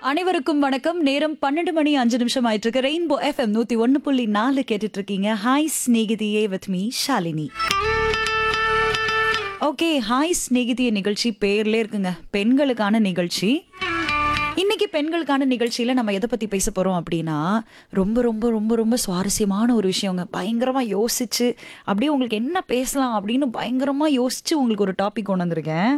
அனைவருக்கும் வணக்கம் நேரம் பன்னெண்டு மணி அஞ்சு நிமிஷம் ஆயிட்டு இருக்கு ரெயின்போ எஃப்எம் நூத்தி ஒன்னு புள்ளி நாலு கேட்டுட்டு இருக்கீங்க hi Snehithiye with me Shalini okay hi Snehithiya நிகழ்ச்சி பேர்ல இருக்குங்க பெண்களுக்கான நிகழ்ச்சி இன்னைக்கு பெண்களுக்கான நிகழ்ச்சியில நம்ம எதை பத்தி பேச போறோம் அப்படின்னா ரொம்ப ரொம்ப ரொம்ப ரொம்ப சுவாரஸ்யமான ஒரு விஷயங்க பயங்கரமா யோசிச்சு அப்படியே உங்களுக்கு என்ன பேசலாம் அப்படின்னு பயங்கரமா யோசிச்சு உங்களுக்கு ஒரு டாபிக் கொண்டு வந்திருக்கேன்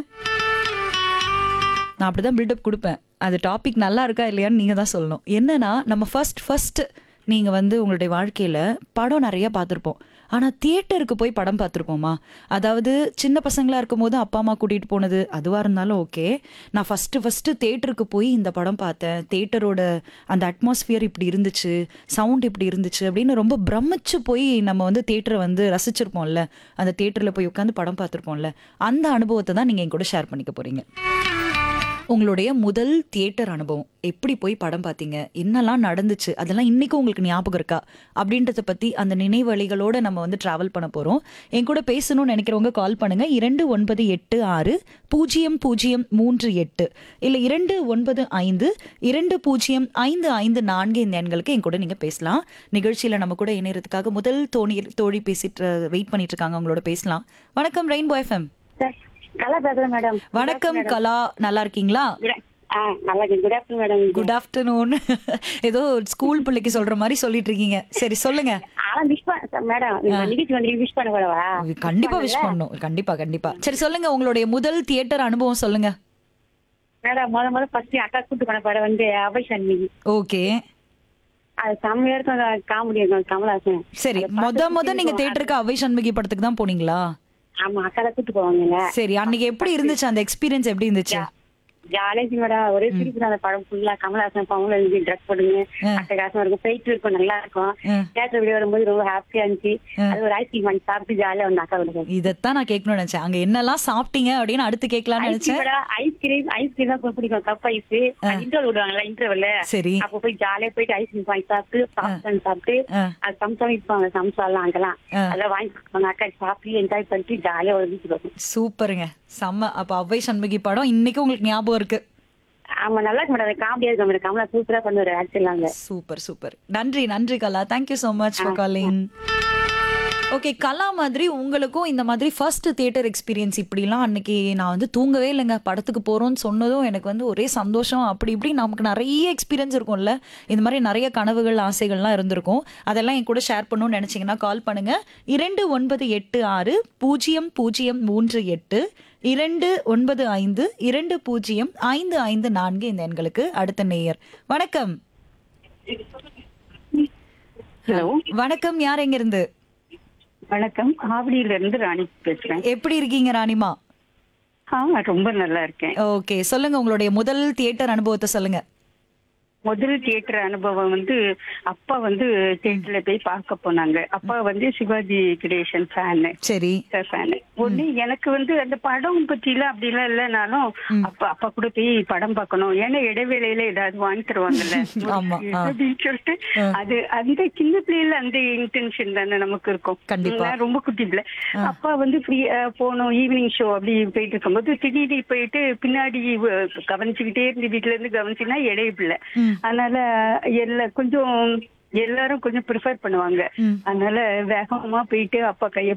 நான் அப்படிதான் பில்டப் கொடுப்பேன் அது டாபிக் நல்லா இருக்கா இல்லையான்னு நீங்க தான் சொல்லணும் என்னன்னா நம்ம ஃபர்ஸ்ட் ஃபர்ஸ்ட் நீங்க வந்து உங்களுடைய வாழ்க்கையில படம் நிறைய பார்த்துருப்போம் ஆனா தியேட்டருக்கு போய் படம் பார்த்துருப்போமா அதாவது சின்ன பசங்களா இருக்கும்போது அப்பா அம்மா கூட்டிட்டு போனது அதுவா இருந்தாலும் ஓகே நான் ஃபர்ஸ்ட் ஃபர்ஸ்ட் தியேட்டருக்கு போய் இந்த படம் பார்த்தேன் தியேட்டரோட அந்த அட்மாஸ்பியர் இப்படி இருந்துச்சு சவுண்ட் இப்படி இருந்துச்சு அப்படின்னு ரொம்ப பிரமிச்சு போய் நம்ம வந்து தியேட்டரை வந்து ரசிச்சிருப்போம்ல அந்த தியேட்டர்ல போய் உட்காந்து படம் பார்த்துருப்போம்ல அந்த அனுபவத்தை தான் நீங்க என் கூட ஷேர் பண்ணிக்க போறீங்க உங்களுடைய முதல் தியேட்டர் அனுபவம் எப்படி போய் படம் பார்த்தீங்க என்னெல்லாம் நடந்துச்சு அதெல்லாம் இன்னைக்கும் உங்களுக்கு ஞாபகம் இருக்கா அப்படின்றத பத்தி அந்த நினைவழிகளோட நம்ம வந்து டிராவல் பண்ண போறோம் என் கூட பேசணும்னு நினைக்கிறவங்க கால் பண்ணுங்க இரண்டு ஒன்பது எட்டு ஆறு பூஜ்ஜியம் பூஜ்ஜியம் மூன்று எட்டு இல்ல இரண்டு ஒன்பது ஐந்து இரண்டு பூஜ்ஜியம் ஐந்து ஐந்து நான்கு இந்த எண்களுக்கு என் கூட நீங்க பேசலாம் நிகழ்ச்சியில நம்ம கூட இணையறதுக்காக முதல் தோணி தோழி பேசிட்டு வெயிட் பண்ணிட்டு இருக்காங்க அவங்களோட பேசலாம் வணக்கம் ரெயின்போ எஃப்எம் சார் நல்லா பேசுறேன் மேடம் வணக்கம் கலா நல்லா இருக்கீங்களா ஆ நல்லா இருக்கேன் good afternoon madam good afternoon ஏதோ ஸ்கூல் பிள்ளைக்கு சொல்ற மாதிரி சொல்லிட்டு இருக்கீங்க சரி சொல்லுங்க ஆனா விஷ் பண்ண மேடம் நீங்க நிகழ்ச்சி வந்து விஷ் பண்ண கூடவா கண்டிப்பா விஷ் பண்ணும் கண்டிப்பா கண்டிப்பா சரி சொல்லுங்க உங்களுடைய முதல் தியேட்டர் அனுபவம் சொல்லுங்க மேடம் முத முத ஃபர்ஸ்ட் அக்கா கூட்டு பண்ண படம் வந்து அபய் சண்முகி ஓகே அது செம்மையா இருக்கும் காமெடி இருக்கும் கமலாசன் சரி மொத மொத நீங்க தியேட்டருக்கு அவை சண்முகி படத்துக்கு தான் போனீங்களா ஆமா அக்கா தான் கூட்டு போவாங்க சரி அன்னைக்கு எப்படி இருந்துச்சு அந்த எக்ஸ்பீரியன்ஸ் எப்படி இருந்துச்சு ஜாலேஜி மேடம் ஒரே சிரிப்பு தான் அந்த படம் ஃபுல்லா கமலாசன் பவுன்ல இருந்து ட்ரெஸ் போடுங்க அட்டகாசம் இருக்கும் போயிட்டு இருக்கும் நல்லா இருக்கும் ம். தேட்டர் வெளியே வரும்போது ரொம்ப ஹாப்பியா இருந்துச்சு அது ஒரு ஐஸ்கிரீம் வாங்கி சாப்பிட்டு ஜாலியா வந்து அக்கா விடுங்க இதத்தான் நான் கேட்கணும்னு நினைச்சேன் அங்க என்னெல்லாம் சாப்பிட்டீங்க அப்படின்னு அடுத்து கேட்கலாம்னு நினைச்சேன் ஐஸ்கிரீம் ஐஸ்கிரீம் தான் பிடிக்கும் கப் ஐஸ் இன்டர்வல் விடுவாங்கல்ல இன்டர்வல்ல சரி அப்ப போய் ஜாலியா போயிட்டு ஐஸ்கிரீம் வாங்கி சாப்பிட்டு பாப்கார்ன் சாப்பிட்டு ஆ. அது சம்சா விற்பாங்க சம்சா எல்லாம் அங்கெல்லாம் ஆ. அதெல்லாம் வாங்கி கொடுப்பாங்க அக்கா சாப்பிட்டு என்ஜாய் பண்ணிட்டு ஜாலியா ஒரு வீட்டுக்கு வரும் சூப்பருங்க செம்ம அப்ப அவ்வை சண்முகி படம் இன்னைக்கு உங்களுக்கு ஞாபகம் இருக்கு ஆமா நல்லா இருக்கு மேடம் காமெடியா இருக்கு மேடம் கமலா சூப்பரா பண்ணுவாரு ஆக்சுவலாங்க சூப்பர் சூப்பர் நன்றி நன்றி Kala thank you so much for calling okay Kala மாதிரி உங்களுக்கும் இந்த மாதிரி ஃபர்ஸ்ட் தியேட்டர் எக்ஸ்பீரியன்ஸ் இப்படிலாம் அன்னைக்கு நான் வந்து தூங்கவே இல்லைங்க படத்துக்கு போகிறோன்னு சொன்னதும் எனக்கு வந்து ஒரே சந்தோஷம் அப்படி இப்படி நமக்கு நிறைய எக்ஸ்பீரியன்ஸ் இருக்கும்ல இந்த மாதிரி நிறைய கனவுகள் ஆசைகள்லாம் இருந்திருக்கும் அதெல்லாம் என் கூட ஷேர் பண்ணணும்னு நினச்சிங்கன்னா கால் பண்ணுங்க இரண்டு ஒன்பது எட்டு ஆறு பூஜ்ஜியம் பூஜ்ஜியம் மூன்று எட்டு இரண்டு ஒன்பது ஐந்து இரண்டு பூஜ்ஜியம் ஐந்து ஐந்து நான்கு இந்த எண்களுக்கு அடுத்த நேயர் வணக்கம் ஹலோ வணக்கம் யார் எங்க இருந்து வணக்கம் ஆவடியில இருந்து ராணி பேசுறேன் எப்படி இருக்கீங்க ராணிமா ஆ ரொம்ப நல்லா இருக்கேன் ஓகே சொல்லுங்க உங்களுடைய முதல் தியேட்டர் அனுபவத்தை சொல்லுங்க முதல் தியேட்டர் அனுபவம் வந்து அப்பா வந்து தியேட்டர்ல போய் பார்க்க போனாங்க அப்பா வந்து சிவாஜி கிரியேஷன் ஃபேனு சரி ஃபேனு ஒண்ணு எனக்கு வந்து அந்த படம் பத்திலாம் அப்படிலாம் இல்லைனாலும் அப்பா அப்பா கூட போய் படம் பார்க்கணும் ஏன்னா இடைவேளையில ஏதாவது வாங்கி தருவாங்கல்ல ஆமா, ஆ. அப்படின்னு சொல்லிட்டு அது அந்த சின்ன பிள்ளைல அந்த இன்டென்ஷன் தானே நமக்கு இருக்கும் கண்டிப்பா. நான் ரொம்ப குட்டி பிள்ளை அப்பா வந்து ஃப்ரீ போனோம் ஈவினிங் ஷோ அப்படி போயிட்டு இருக்கும்போது திடீர்னு போயிட்டு பின்னாடி வ- கவனிச்சுக்கிட்டே இருந்து வீட்டுல இருந்து கவனிச்சுன்னா இடைய பிள்ளை ம். அதனால எல்லா கொஞ்சம் எல்லாரும் கொஞ்சம் ப்ரிஃபர் பண்ணுவாங்க ம். அதனால வேகமா போயிட்டு அப்பா கைய